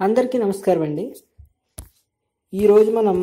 అందరికీ నమస్కారం అండి ఈరోజు మనం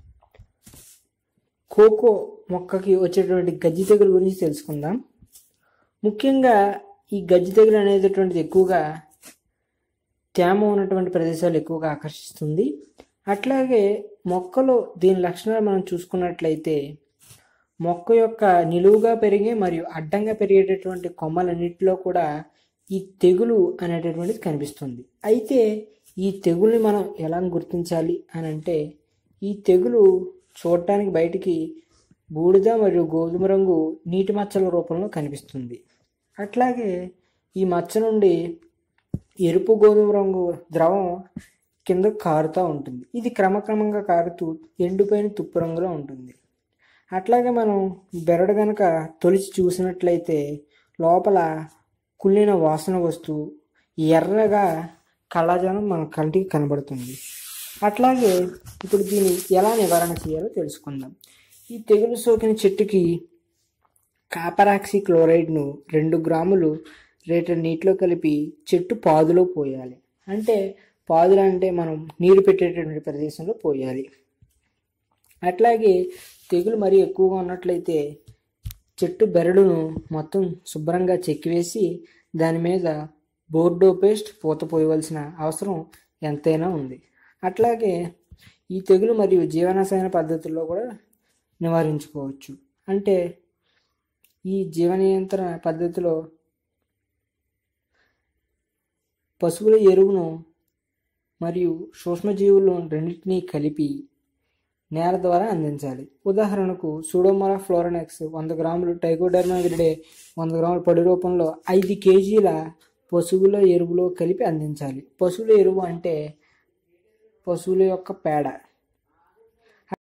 కోకో మొక్కకి వచ్చేటువంటి గజ్జి తెగులు గురించి తెలుసుకుందాం ముఖ్యంగా ఈ గజ్జి తెగులు అనేటటువంటిది ఎక్కువగా తేమ ఉన్నటువంటి ప్రదేశాలు ఎక్కువగా ఆకర్షిస్తుంది అట్లాగే మొక్కలో దీని లక్షణాలు మనం చూసుకున్నట్లయితే మొక్క యొక్క నిలువుగా పెరిగే మరియు అడ్డంగా పెరిగేటటువంటి కొమ్మలన్నిటిలో కూడా ఈ తెగులు అనేటటువంటిది కనిపిస్తుంది అయితే ఈ తెగుల్ని మనం ఎలా గుర్తించాలి అని అంటే ఈ తెగులు చూడటానికి బయటికి బూడిద మరియు గోధుమ రంగు నీటి మచ్చల రూపంలో కనిపిస్తుంది అట్లాగే ఈ మచ్చ నుండి ఎరుపు గోధుమ రంగు ద్రవం కింద కారుతూ ఉంటుంది ఇది క్రమక్రమంగా కారుతూ ఎండిపోయిన తుప్పు రంగులో ఉంటుంది అట్లాగే మనం బెరడు గనక తొలిచి చూసినట్లయితే లోపల కుళ్ళిన వాసన వస్తూ ఎర్రగా కళ్ళజాలం మన కంటికి కనబడుతుంది అట్లాగే ఇప్పుడు దీన్ని ఎలా నివారణ చేయాలో తెలుసుకుందాం ఈ తెగులు సోకిన చెట్టుకి కాపరాక్సి క్లోరైడ్ను రెండు గ్రాములు లీటర్ నీటిలో కలిపి చెట్టు పాదులో పోయాలి అంటే పాదులు అంటే మనం నీరు పెట్టేటటువంటి ప్రదేశంలో పోయాలి అట్లాగే తెగులు మరీ ఎక్కువగా ఉన్నట్లయితే చెట్టు బెరడును మొత్తం శుభ్రంగా చెక్కివేసి దాని మీద బోర్డో పేస్ట్ పూత పోయవలసిన అవసరం ఎంతైనా ఉంది అట్లాగే ఈ తెగులు మరియు జీవనశైన పద్ధతుల్లో కూడా నివారించుకోవచ్చు అంటే ఈ జీవ నియంత్రణ పద్ధతిలో పశువుల ఎరువును మరియు సూక్ష్మజీవులు రెండింటినీ కలిపి నేల ద్వారా అందించాలి ఉదాహరణకు సూడోమోరా ఫ్లోరనెక్స్ వంద గ్రాములు టైకోడర్మా విరిడే వంద గ్రాముల పొడి రూపంలో ఐదు కేజీల పశువుల ఎరువులో కలిపి అందించాలి పశువుల ఎరువు అంటే పశువుల యొక్క పేడ